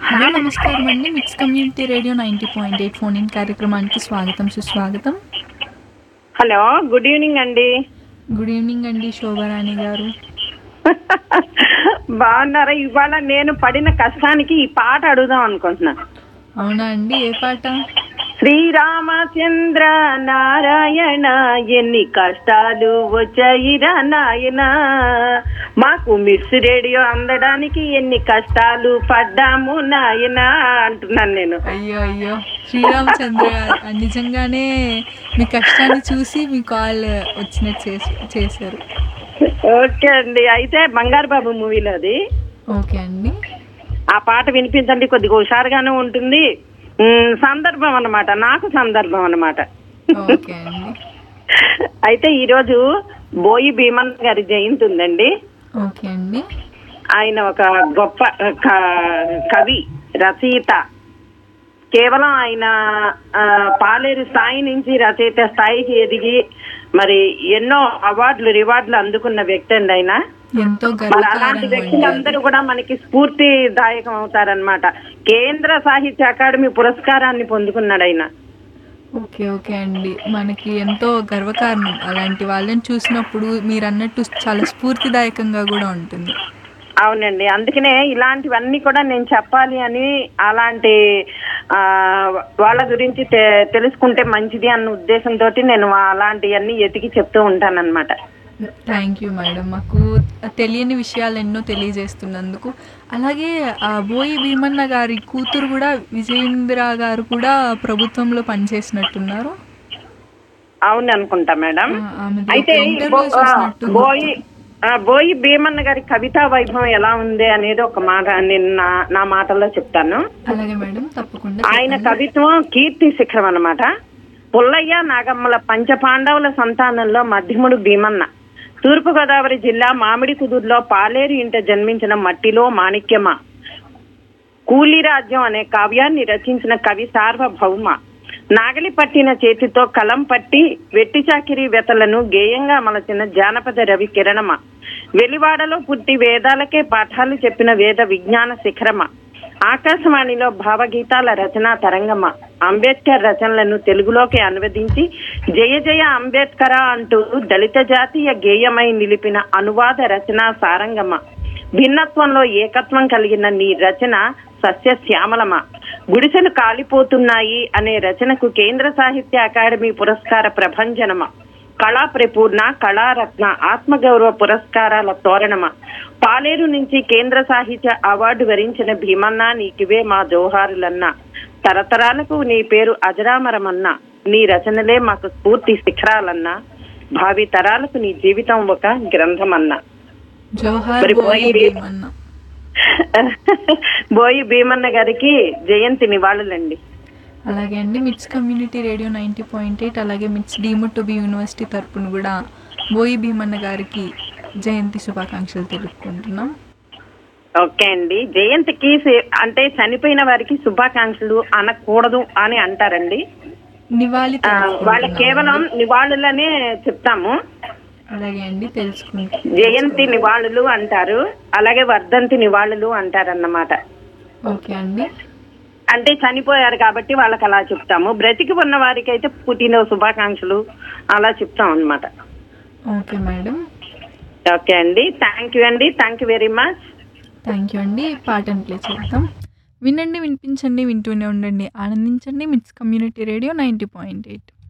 Hello నమస్కారం అండి MITS Community Radio ninety point eight phone in కార్యక్రమానికి స్వాగతం సుస్వాగతం హలో గుడ్ ఈవినింగ్ అండి గుడ్ ఈవినింగ్ అండి శోభారాణి గారు బాగున్నారా ఇవాళ నేను పడిన కష్టానికి ఈ పాట అడుగుదాం అనుకుంటున్నా అవునా అండి ఏ పాట శ్రీరామచంద్ర నారాయణ ఎన్ని కష్టాలు వచ్చాయిరా నాయన మాకు మిస్ రేడియో అందడానికి ఎన్ని కష్టాలు పడ్డాము నాయన అంటున్నాను నేను అయ్యో అయ్యో శ్రీరామచంద్ర గారు ఆ, నిజంగానే మీ కష్టాన్ని చూసి మీ కాల్ వచ్చినట్టు చేసి చేశారు ఓకే అండి అయితే బంగారు బాబు మూవీలో అది ఓకే అండి ఆ పాట వినిపించండి కొద్దిగా హుషారుగానే ఉంటుంది ఉమ్, సందర్భం అన్నమాట నాకు సందర్భం అన్నమాట ఓకే అండి అయితే ఈరోజు బోయి భీమన్ గారి జయంతి ఉందండి ఓకే అండి ఆయన ఒక గొప్ప క- కవి రచయిత కేవలం ఆయన ఆ, పాలేరు స్థాయి నుంచి రచయిత స్థాయికి ఎదిగి మరి ఎన్నో అవార్డులు రివార్డులు అందుకున్న వ్యక్తి అండి ఆయన ఎంతో మరి అలాంటి గర్వకారణం అండి వ్యక్తులందరూ కూడా మనకి స్ఫూర్తిదాయకం అవుతారనమాట కేంద్ర సాహిత్య అకాడమీ పురస్కారాన్ని పొందుకున్నాడు ఆయన ఓకే ఓకే అండి మనకి ఎంతో గర్వకారణం అలాంటి వాళ్ళని చూసినప్పుడు మీరు అన్నట్టు చాలా స్ఫూర్తిదాయకంగా కూడా ఉంటుంది అవునండి అందుకనే ఇలాంటివన్నీ కూడా నేను చెప్పాలి అని అలాంటి ఆ, వాళ్ళ గురించి తె- తెలుసుకుంటే మంచిది అన్న ఉద్దేశంతో నేను అలాంటివన్నీ ఎతికి చెప్తూ ఉంటానన్నమాట థ్యాంక్ యూ మేడం మాకు తెలియని విషయాలు ఎన్నో తెలియజేస్తున్నందుకు అలాగే ఆ బోయి భీమన్న గారి కూతురు కూడా విజయేంద్ర గారు కూడా ప్రభుత్వంలో పనిచేసినట్టున్నారు అవును అనుకుంటా మేడం ఆ, ఆమెది అయితే ఒక ఈ ఇంటర్వ్యూ బో- ఆ, చూసినట్టు బోయి ఆ, బోయి భీమన్న గారి కవితా వైభవం ఎలా ఉంది అనేది ఒక మాట నేను నా నా మాటల్లో చెప్తాను అలాగే మేడం తప్పకుండా ఆయన చెప్పండి. కవిత్వం కీర్తి శిఖరం అన్నమాట పుల్లయ్య నాగమ్మల పంచపాండవుల సంతానంలో మధ్యముడు భీమన్న తూర్పుగోదావరి జిల్లా మామిడి కుదురులో పాలేరు ఇంట జన్మించిన మట్టిలో మాణిక్యమ కూలీ రాజ్యం అనే కావ్యాన్ని రచించిన కవి సార్వభౌమ నాగలి పట్టిన చేతితో కలం పట్టి వెట్టి చాకిరి వెతలను గేయంగా మలచిన జానపద రవి కిరణమ వెలివాడలో పుట్టి వేదాలకే పాఠాలు చెప్పిన వేద విజ్ఞాన శిఖరమ ఆకాశవాణిలో భావగీతాల రచనా తరంగమ అంబేద్కర్ రచనలను తెలుగులోకి అనువదించి జయ జయ అంబేద్కర అంటూ దళిత జాతీయ గేయమై నిలిపిన అనువాద రచనా సారంగమ భిన్నత్వంలో ఏకత్వం కలిగిన నీ రచన సస్యశ్యామలమ గుడిసెలు కాలిపోతున్నాయి అనే రచనకు కేంద్ర సాహిత్య అకాడమీ పురస్కార ప్రభంజనమ కళా ప్రపూర్ణ కళారత్న ఆత్మగౌరవ పురస్కారాల తోరణమ పాలేరు నుంచి కేంద్ర సాహిత్య అవార్డు వరించిన భీమన్న నీకివే మా జోహారులన్న తరతరాలకు నీ పేరు అజరామరమన్న నీ రచనలే మాకు స్ఫూర్తి శిఖరాలన్నా భావి తరాలకు నీ జీవితం ఒక గ్రంథమన్నా జోహార్ మరి బోయి బోయి భీ- భీమన్న బోయి భీమన్న గారికి జయంతి నివాళులండి అలాగే అండి MITS Community Radio ninety point eight అలాగే మిట్స్ డీముట్ టు బి యూనివర్సిటీ తరపున కూడా బోయి భీమన్న గారికి జయంతి శుభాకాంక్షలు తెలుపుకుంటున్నాం ఓకే అండి జయంతికి సే- అంటే చనిపోయిన వారికి శుభాకాంక్షలు అనకూడదు అని అంటారండి నివాళి ఆ, వాళ్ళ తెలుపుకుంటున్నాం. కేవలం నివాళులనే చెప్తాము అలాగే అండి తెలుసుకుంటాం జయంతి నివాళులు అంటారు అలాగే వర్ధంతి నివాళులు అంటారన్నమాట ఓకే అండి అంటే చనిపోయారు కాబట్టి వాళ్ళకి అలా చెప్తాము బ్రతికి ఉన్న వారికి అయితే పుట్టిన శుభాకాంక్షలు అలా చెప్తాం అన్నమాట ఓకే మేడం ఓకే అండి థ్యాంక్ యూ అండి thank you very much thank you అండి పాటను ప్లే చేద్దాం వినండి వినిపించండి వింటూనే ఉండండి ఆనందించండి MITS Community Radio ninety point eight